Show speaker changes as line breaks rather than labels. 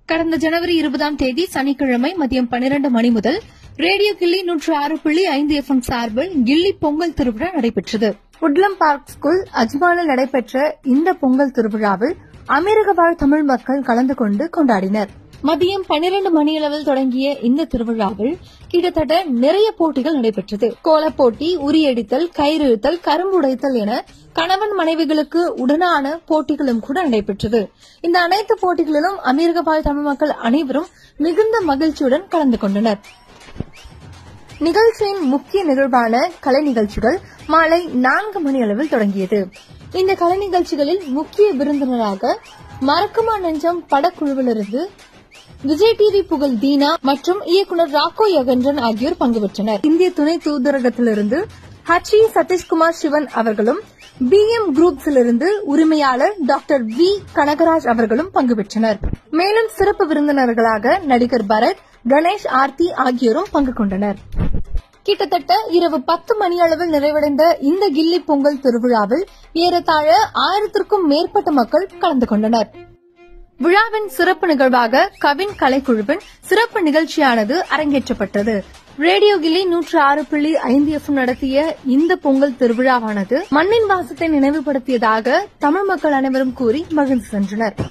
கடந்த ஜனவரி இருபதாம் தேதி சனிக்கிழமை மதியம் பன்னிரண்டு மணி முதல் ரேடியோ கில்லி நூற்று ஆறு புள்ளி ஐந்து எஃப்எம் சார்பில் கில்லி பொங்கல் திருவிழா நடைபெற்றது உட்லம் பார்க் ஸ்கூல் அஜ்மானில் நடைபெற்ற இந்த பொங்கல் திருவிழாவில் அமெரிக்க வாழ் தமிழ் மக்கள் கலந்து கொண்டு கொண்டாடினர் மதியம் பன்னிரண்டு மணியளவில் தொடங்கிய இந்த திருவிழாவில் கிட்டத்தட்ட நிறைய போட்டிகள் நடைபெற்றது கோலப் போட்டி உரியடித்தல் கயிறிழுத்தல் கரும்பு உடைத்தல் என கணவன் மனைவிகளுக்கு உடனான போட்டிகளும் கூட நடைபெற்றது இந்த அனைத்து போட்டிகளிலும் அமெரிக்க வாழ் தமிழ் மக்கள் அனைவரும் மிகுந்த மகிழ்ச்சியுடன் கலந்து கொண்டனர் நிகழ்ச்சியின் முக்கிய நிகழ்வான கலை நிகழ்ச்சிகள் மாலை நான்கு மணி அளவில் தொடங்கியது இந்த கலை நிகழ்ச்சிகளில் முக்கிய விருந்தினராக மறக்குமா நெஞ்சம் படக்குழுவிலிருந்து விஜய் டிவி புகழ் தீனா மற்றும் இயக்குனர் ராக்கோ யகன்றன் ஆகியோர் பங்கு பெற்றனர் இந்திய துணை தூதரகத்திலிருந்து ஹச்சி சதீஷ்குமார் சிவன் அவர்களும் பி எம் குரூப்ஸிலிருந்து உரிமையாளர் டாக்டர் வி கனகராஜ் அவர்களும் பங்கு பெற்றனர் மேலும் சிறப்பு விருந்தினர்களாக நடிகர் பரத் கணேஷ் ஆர்த்தி ஆகியோரும் பங்கு கொண்டனர் கிட்டத்தட்ட இரவு பத்து மணி அளவில் நிறைவடைந்த இந்த கில்லி பொங்கல் திருவிழாவில் ஏறத்தாழ ஆயிரத்திற்கும் மேற்பட்ட மக்கள் கலந்து கொண்டனர் விழாவின் சிறப்பு நிகழ்வாக கவின் கலைக்குழுவின் சிறப்பு நிகழ்ச்சியானது அரங்கேற்றப்பட்டது ரேடியோ கில்லி நூற்று ஆறு புள்ளி ஐந்து எஃப்எம் நடத்திய இந்த பொங்கல் திருவிழாவானது மண்ணின் வாசத்தை நினைவுபடுத்தியதாக தமிழ் மக்கள் அனைவரும் கூறி மகிழ்ந்து சென்றனர்